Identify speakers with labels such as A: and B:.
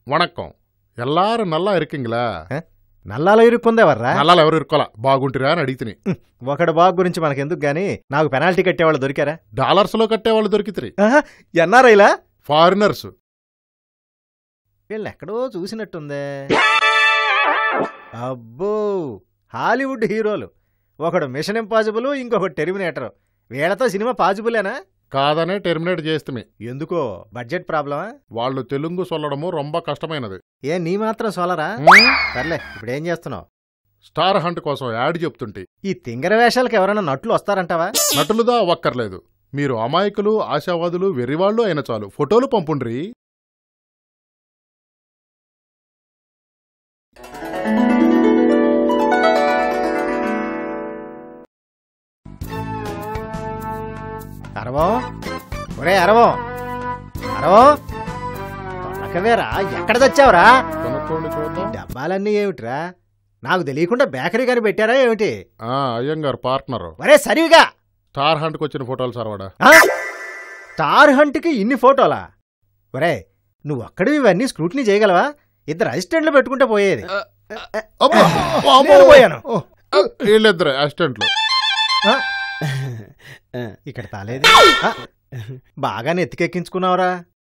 A: வணக்கம் எல்லாரும் நல்லா இருக்கீங்களா
B: నల్లాలో ఇరుక్కుందేవర్రా
A: నల్లాలు ఎవరు ఇరుకోలా బాగుంటిరా అని అడిగితే
B: ఒకడు బాగు గురించి మనకెందుకు గాని నాకు పెనాల్టీ కట్టేవాళ్ళు దొరికారా
A: డాలర్స్ లో కట్టేవాళ్ళు దొరికితే
B: ఆహా, ఎన్ఆర్ఐలా
A: ఫారినర్స్
B: వీళ్ళు ఎక్కడో చూసినట్టుందే అబ్బో హాలీవుడ్ హీరోలు ఒకడు మిషన్ ఇంపాసిబుల్ ఇంకొకటి టెర్మినేటర్ వీళ్ళతో సినిమా పాజిబులేనా
A: కాదనే టెర్మినేట్ చేస్తే
B: ఎందుకో బడ్జెట్ ప్రాబ్లమా
A: వాళ్ళు తెలుగు సొల్లడము రొంబ కష్టమైనది
B: ఏ నీ మాత్రం సోలరా
A: మ్మ్.
B: సర్లే ఇప్పుడేం చేస్తున్నావు
A: స్టార్ హంట్ కోసం యాడ్ చెప్తుంటే
B: ఈ తింగర వేషాలకు ఎవరైనా నట్లు వస్తారంటావా
A: నటులుదా అవ్వక్కర్లేదు మీరు అమాయకులు ఆశావాదులు వెర్రివాళ్ళు అయిన చాలు ఫోటోలు పంపుండ్రి
B: అరవం ఒరే అరవం అరవం తొలకవేరా ఎక్కడ తెచ్చావురా
A: కనుక్కోండి చూద్దాం
B: డబ్బాలన్నీ ఏమిట్రా నాకు తెలియకుండా బేకరీ గాని పెట్టారా ఏమిటి
A: ఆ అయ్యంగారు పార్ట్నర్
B: ఒరే సరివిగా
A: స్టార్ హంట్కి వచ్చిన ఫోటోలు సర్వాడా
B: ఆ? స్టార్ హంట్కి ఇన్ని ఫోటోలా ఒరే నువ్వు ఒక్కడివి ఇవన్నీ స్క్రూటినీ చేయగలవా ఇద్దరు అసిస్టెంట్లు పెట్టుకుంటే పోయేది
A: అబ్బా!
B: నేను పోయాను
A: వీళ్ళిద్దరు అసిస్టెంట్లు
B: ఆ? ఇక్కడ తాలేదు ఆ? బాగా నెత్తికెక్కించుకున్నావురా